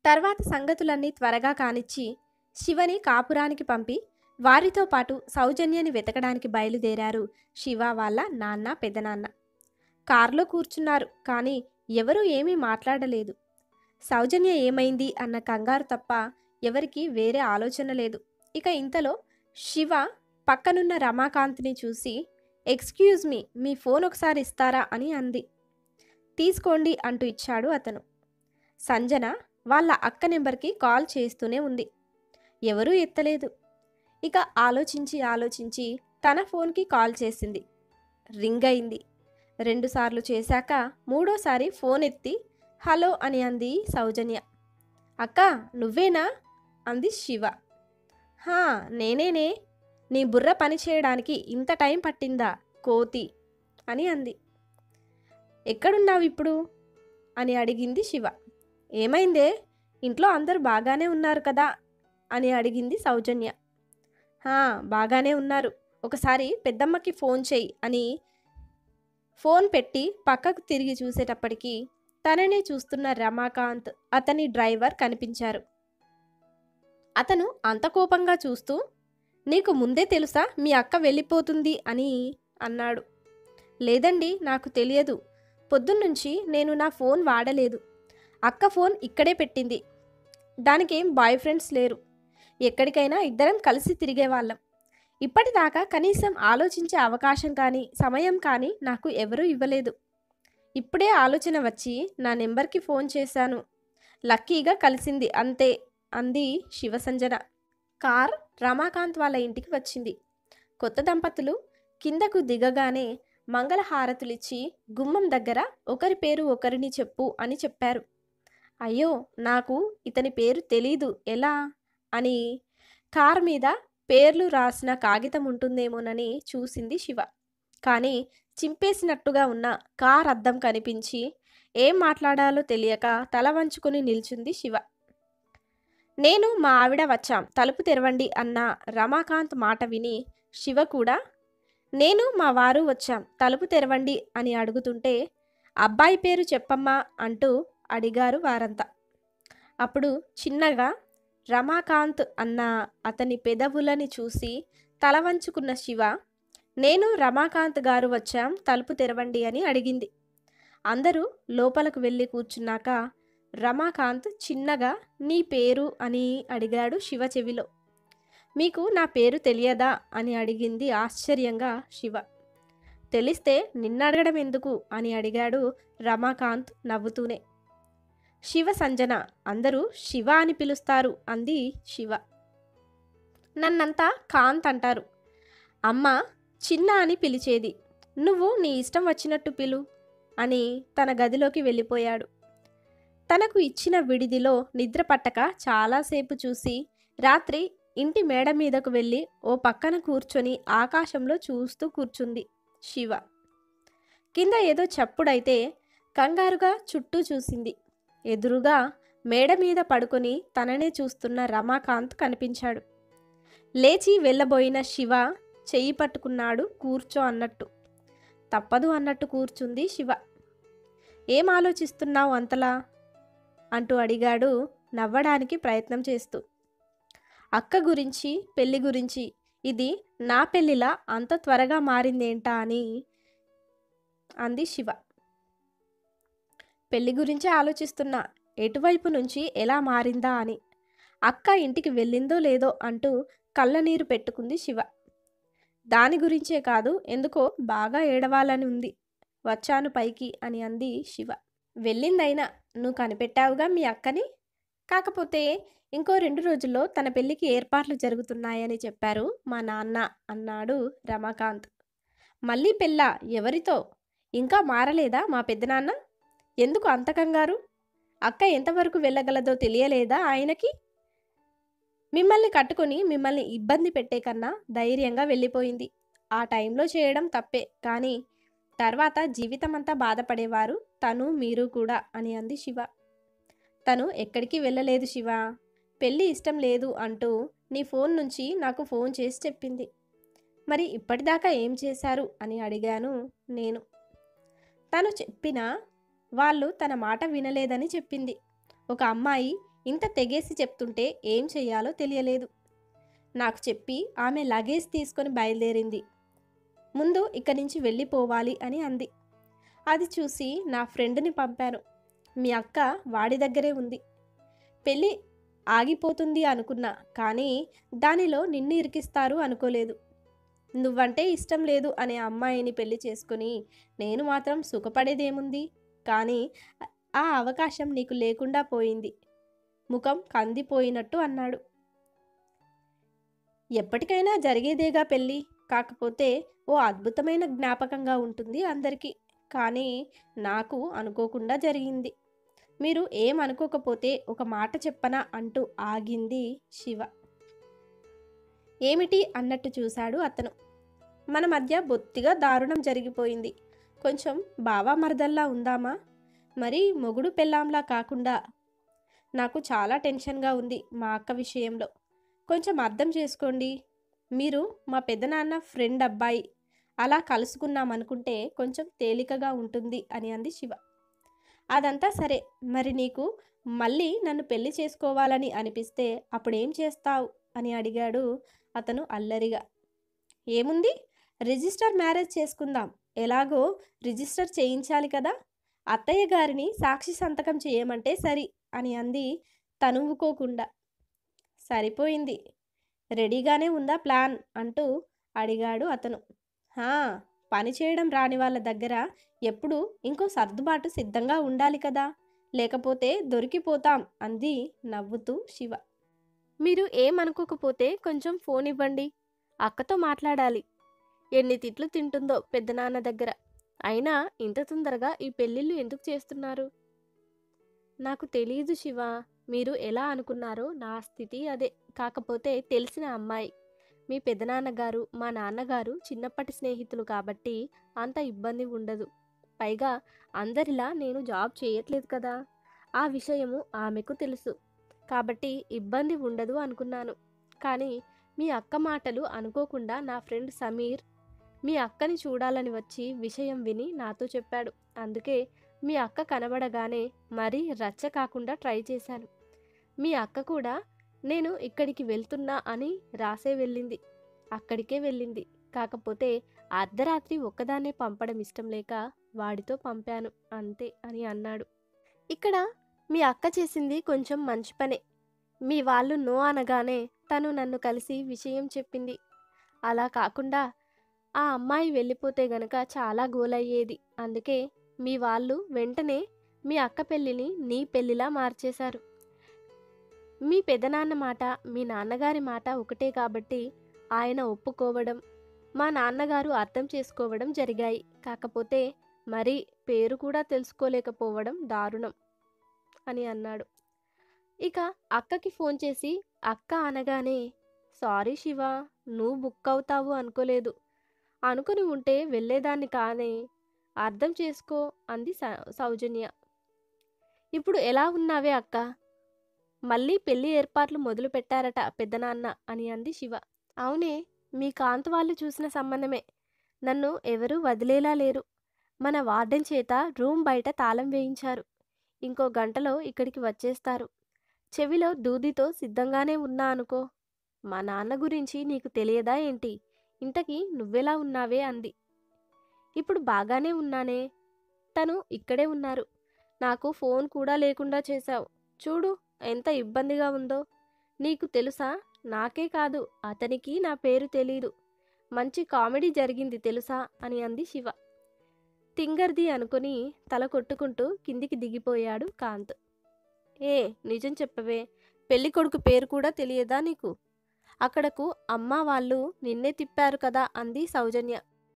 తర్వాత సంగతులన్నీ త్వరగా కానిచ్చి శివని కాపురానికి పంపి వారితో పాటు సౌజన్యని వెతకడానికి బయలుదేరారు శివ వాళ్ళ నాన్న పెదనాన్న కారులో కూర్చున్నారు కానీ ఎవరూ ఏమీ మాట్లాడలేదు సౌజన్య ఏమైంది అన్న కంగారు తప్ప ఎవరికీ వేరే ఆలోచన లేదు ఇక ఇంతలో శివ పక్కనున్న రమాకాంత్ని చూసి ఎక్స్క్యూజ్ మీ మీ ఫోన్ ఒకసారి ఇస్తారా అని అంది తీసుకోండి అంటూ ఇచ్చాడు అతను సంజన వాళ్ళ అక్క నెంబర్కి కాల్ చేస్తూనే ఉంది ఎవరూ ఎత్తలేదు ఇక ఆలోచించి ఆలోచించి తన ఫోన్కి కాల్ చేసింది రింగ్ అయింది రెండుసార్లు చేశాక మూడోసారి ఫోన్ ఎత్తి హలో అని అంది సౌజన్య అక్క నువ్వేనా అంది శివ హా నేనేనే నీ బుర్ర పని చేయడానికి ఇంత టైం పట్టిందా కోతి అని అంది ఎక్కడున్నావు ఇప్పుడు అని అడిగింది శివ ఏమైందే ఇంట్లో అందరూ బాగానే ఉన్నారు కదా అని అడిగింది సౌజన్య "హా, బాగానే ఉన్నారు ఒకసారి పెద్దమ్మకి ఫోన్ చెయ్యి అని ఫోన్ పెట్టి పక్కకు తిరిగి చూసేటప్పటికి తననే చూస్తున్న రమాకాంత్ అతని డ్రైవర్ కనిపించారు అతను అంత కోపంగా చూస్తూ నీకు ముందే తెలుసా మీ అక్క వెళ్ళిపోతుంది అని అన్నాడు లేదండి నాకు తెలియదు పొద్దున్నుంచి నేను నా ఫోన్ వాడలేదు అక్క ఫోన్ ఇక్కడే పెట్టింది దానికేం బాయ్ ఫ్రెండ్స్ లేరు ఎక్కడికైనా ఇద్దరం కలిసి తిరిగేవాళ్ళం ఇప్పటిదాకా కనీసం ఆలోచించే అవకాశం కానీ సమయం కానీ నాకు ఎవరూ ఇవ్వలేదు ఇప్పుడే ఆలోచన వచ్చి నా నెంబర్కి ఫోన్ చేశాను లక్కీగా కలిసింది అంతే అంది శివసంజన కార్ రమాకాంత్ వాళ్ళ ఇంటికి వచ్చింది కొత్త దంపతులు కిందకు దిగగానే మంగళహారతులిచ్చి గుమ్మం దగ్గర ఒకరి పేరు ఒకరిని చెప్పు అని చెప్పారు అయ్యో నాకు ఇతని పేరు తెలీదు ఎలా అని కార్ మీద పేర్లు రాసిన కాగితం ఉంటుందేమోనని చూసింది శివ కానీ చింపేసినట్టుగా ఉన్న కార్ అద్దం కనిపించి ఏం మాట్లాడాలో తెలియక తల వంచుకొని నిల్చుంది శివ నేను మా ఆవిడ వచ్చాం తలుపు తెరవండి అన్న రమాకాంత్ మాట విని శివ కూడా నేను మా వారు వచ్చాం తలుపు తెరవండి అని అడుగుతుంటే అబ్బాయి పేరు చెప్పమ్మా అంటూ అడిగారు వారంతా అప్పుడు చిన్నగా రమాకాంత్ అన్న అతని పెదవులని చూసి తల వంచుకున్న శివ నేను రమాకాంత్ గారు వచ్చాం తలుపు తెరవండి అని అడిగింది అందరూ లోపలకు వెళ్ళి కూర్చున్నాక రమాకాంత్ చిన్నగా నీ పేరు అని అడిగాడు శివ చెవిలో మీకు నా పేరు తెలియదా అని అడిగింది ఆశ్చర్యంగా శివ తెలిస్తే నిన్నడగడం ఎందుకు అని అడిగాడు రమాకాంత్ నవ్వుతూనే శివ సంజన అందరూ శివ అని పిలుస్తారు అంది శివ నన్నంతా కాంత్ అంటారు అమ్మ చిన్న అని పిలిచేది నువ్వు నీ ఇష్టం వచ్చినట్టు పిలు అని తన గదిలోకి వెళ్ళిపోయాడు తనకు ఇచ్చిన విడిదిలో నిద్ర పట్టక చాలాసేపు చూసి రాత్రి ఇంటి మేడ మీదకు వెళ్ళి ఓ పక్కన కూర్చొని ఆకాశంలో చూస్తూ కూర్చుంది శివ కింద ఏదో చప్పుడైతే కంగారుగా చుట్టూ చూసింది ఎదురుగా మేడ మీద పడుకొని తననే చూస్తున్న రమాకాంత్ కనిపించాడు లేచి వెళ్ళబోయిన శివ చెయ్యి పట్టుకున్నాడు కూర్చో అన్నట్టు తప్పదు అన్నట్టు కూర్చుంది శివ ఏం ఆలోచిస్తున్నావు అంతలా అంటూ అడిగాడు నవ్వడానికి ప్రయత్నం చేస్తూ అక్క గురించి పెళ్లి గురించి ఇది నా పెళ్లిలా అంత త్వరగా మారిందేంటా అని అంది శివ పెళ్లి గురించే ఆలోచిస్తున్నా ఎటువైపు నుంచి ఎలా మారిందా అని అక్క ఇంటికి వెళ్ళిందో లేదో అంటూ కళ్ళనీరు పెట్టుకుంది శివ దాని గురించే కాదు ఎందుకో బాగా ఏడవాలని ఉంది వచ్చాను పైకి అని అంది శివ వెళ్ళిందైనా నువ్వు కనిపెట్టావుగా మీ అక్కని కాకపోతే ఇంకో రెండు రోజుల్లో తన పెళ్ళికి ఏర్పాట్లు జరుగుతున్నాయని చెప్పారు మా నాన్న అన్నాడు రమాకాంత్ మళ్ళీ పెళ్ళా ఎవరితో ఇంకా మారలేదా మా పెద్దనాన్న ఎందుకు అంత కంగారు అక్క ఎంతవరకు వెళ్ళగలదో తెలియలేదా ఆయనకి మిమ్మల్ని కట్టుకొని మిమ్మల్ని ఇబ్బంది పెట్టే కన్నా ధైర్యంగా వెళ్ళిపోయింది ఆ టైంలో చేయడం తప్పే కానీ తర్వాత జీవితమంతా బాధపడేవారు తను మీరు కూడా అని అంది శివ తను ఎక్కడికి వెళ్ళలేదు శివ పెళ్ళి ఇష్టం లేదు అంటూ నీ ఫోన్ నుంచి నాకు ఫోన్ చేసి చెప్పింది మరి ఇప్పటిదాకా ఏం చేశారు అని అడిగాను నేను తను చెప్పిన వాళ్ళు తన మాట వినలేదని చెప్పింది ఒక అమ్మాయి ఇంత తెగేసి చెప్తుంటే ఏం చెయ్యాలో తెలియలేదు నాకు చెప్పి ఆమె లగేజ్ తీసుకొని బయలుదేరింది ముందు ఇక్కడి నుంచి వెళ్ళిపోవాలి అని అంది అది చూసి నా ఫ్రెండ్ని పంపాను మీ అక్క వాడి దగ్గరే ఉంది పెళ్ళి ఆగిపోతుంది అనుకున్నా కానీ దానిలో నిన్ను ఇరికిస్తారు అనుకోలేదు నువ్వంటే ఇష్టం లేదు అనే అమ్మాయిని పెళ్లి చేసుకుని నేను మాత్రం సుఖపడేదేముంది కానీ ఆ అవకాశం నీకు లేకుండా పోయింది ముఖం కందిపోయినట్టు అన్నాడు ఎప్పటికైనా జరిగేదేగా పెళ్ళి కాకపోతే ఓ అద్భుతమైన జ్ఞాపకంగా ఉంటుంది అందరికీ కానీ నాకు అనుకోకుండా జరిగింది మీరు ఏం అనుకోకపోతే ఒక మాట చెప్పనా అంటూ ఆగింది శివ ఏమిటి అన్నట్టు చూశాడు అతను మన మధ్య బొత్తిగా దారుణం జరిగిపోయింది కొంచెం బావా మరదల్లా ఉందామా మరి మొగుడు పెళ్ళాంలా కాకుండా నాకు చాలా టెన్షన్గా ఉంది మా అక్క విషయంలో కొంచెం అర్థం చేసుకోండి మీరు మా పెద్దనాన్న ఫ్రెండ్ అబ్బాయి అలా కలుసుకున్నాం అనుకుంటే కొంచెం తేలికగా ఉంటుంది అని అంది శివ అదంతా సరే మరి నీకు మళ్ళీ నన్ను పెళ్లి చేసుకోవాలని అనిపిస్తే అప్పుడేం చేస్తావు అని అడిగాడు అతను అల్లరిగా ఏముంది రిజిస్టర్ మ్యారేజ్ చేసుకుందాం ఎలాగో రిజిస్టర్ చేయించాలి కదా అత్తయ్య గారిని సాక్షి సంతకం చేయమంటే సరి అని అంది తనువుకోకుండా సరిపోయింది రెడీగానే ఉందా ప్లాన్ అంటూ అడిగాడు అతను హా పని చేయడం రాని వాళ్ళ దగ్గర ఎప్పుడు ఇంకో సర్దుబాటు సిద్ధంగా ఉండాలి కదా లేకపోతే దొరికిపోతాం అంది నవ్వుతూ శివ మీరు ఏమనుకోకపోతే కొంచెం ఫోన్ ఇవ్వండి అక్కతో మాట్లాడాలి ఎన్ని తిట్లు తింటుందో పెద్దనాన్న దగ్గర అయినా ఇంత తొందరగా ఈ పెళ్ళిళ్ళు ఎందుకు చేస్తున్నారు నాకు తెలియదు శివ మీరు ఎలా అనుకున్నారో నా స్థితి అదే కాకపోతే తెలిసిన అమ్మాయి మీ పెదనాన్నగారు మా నాన్నగారు చిన్నప్పటి స్నేహితులు కాబట్టి అంత ఇబ్బంది ఉండదు పైగా అందరిలా నేను జాబ్ చేయట్లేదు కదా ఆ విషయము ఆమెకు తెలుసు కాబట్టి ఇబ్బంది ఉండదు అనుకున్నాను కానీ మీ అక్క మాటలు అనుకోకుండా నా ఫ్రెండ్ సమీర్ మీ అక్కని చూడాలని వచ్చి విషయం విని నాతో చెప్పాడు అందుకే మీ అక్క కనబడగానే మరీ రచ్చ కాకుండా ట్రై చేశాను మీ అక్క కూడా నేను ఇక్కడికి వెళ్తున్నా అని రాసే వెళ్ళింది అక్కడికే వెళ్ళింది కాకపోతే అర్ధరాత్రి ఒక్కదాన్నే పంపడం ఇష్టం లేక వాడితో పంపాను అంతే అని అన్నాడు ఇక్కడ మీ అక్క చేసింది కొంచెం మంచి పనే మీ వాళ్ళు నో అనగానే తను నన్ను కలిసి విషయం చెప్పింది అలా కాకుండా ఆ అమ్మాయి వెళ్ళిపోతే గనక చాలా గోలయ్యేది అందుకే మీ వాళ్ళు వెంటనే మీ అక్క పెళ్ళిని నీ పెళ్ళిలా మార్చేశారు మీ పెదనాన్న మాట మీ నాన్నగారి మాట ఒకటే కాబట్టి ఆయన ఒప్పుకోవడం మా నాన్నగారు అర్థం చేసుకోవడం జరిగాయి కాకపోతే మరి పేరు కూడా తెలుసుకోలేకపోవడం దారుణం అని అన్నాడు ఇక అక్కకి ఫోన్ చేసి అక్క అనగానే సారీ శివ నువ్వు బుక్ అవుతావు అనుకోలేదు అనుకుని ఉంటే వెళ్ళేదాన్ని కానే అర్థం చేసుకో అంది స- సౌజన్య ఇప్పుడు ఎలా ఉన్నావే అక్క మళ్ళీ పెళ్లి ఏర్పాట్లు మొదలు పెట్టారట పెద్దనాన్న అని అంది శివ అవునే మీ కాంత్ వాళ్ళు చూసిన సంబంధమే నన్ను ఎవరూ వదిలేలా లేరు మన వార్డెన్ చేత రూమ్ బయట తాళం వేయించారు ఇంకో గంటలో ఇక్కడికి వచ్చేస్తారు చెవిలో దూదితో సిద్ధంగానే ఉన్నా అనుకో మా నాన్న గురించి నీకు తెలియదా ఏంటి ఇంతకీ నువ్వెలా ఉన్నావే అంది ఇప్పుడు బాగానే ఉన్నానే తను ఇక్కడే ఉన్నారు నాకు ఫోన్ కూడా లేకుండా చేశావు చూడు ఎంత ఇబ్బందిగా ఉందో నీకు తెలుసా నాకే కాదు అతనికి నా పేరు తెలీదు మంచి కామెడీ జరిగింది తెలుసా అని అంది శివ తింగర్ది అనుకుని తల కొట్టుకుంటూ కిందికి దిగిపోయాడు కాంత్ ఏ నిజం చెప్పవే పెళ్లి కొడుకు పేరు కూడా తెలియదా నీకు అక్కడకు అమ్మ వాళ్ళు నిన్నే తిప్పారు కదా అంది సౌజన్య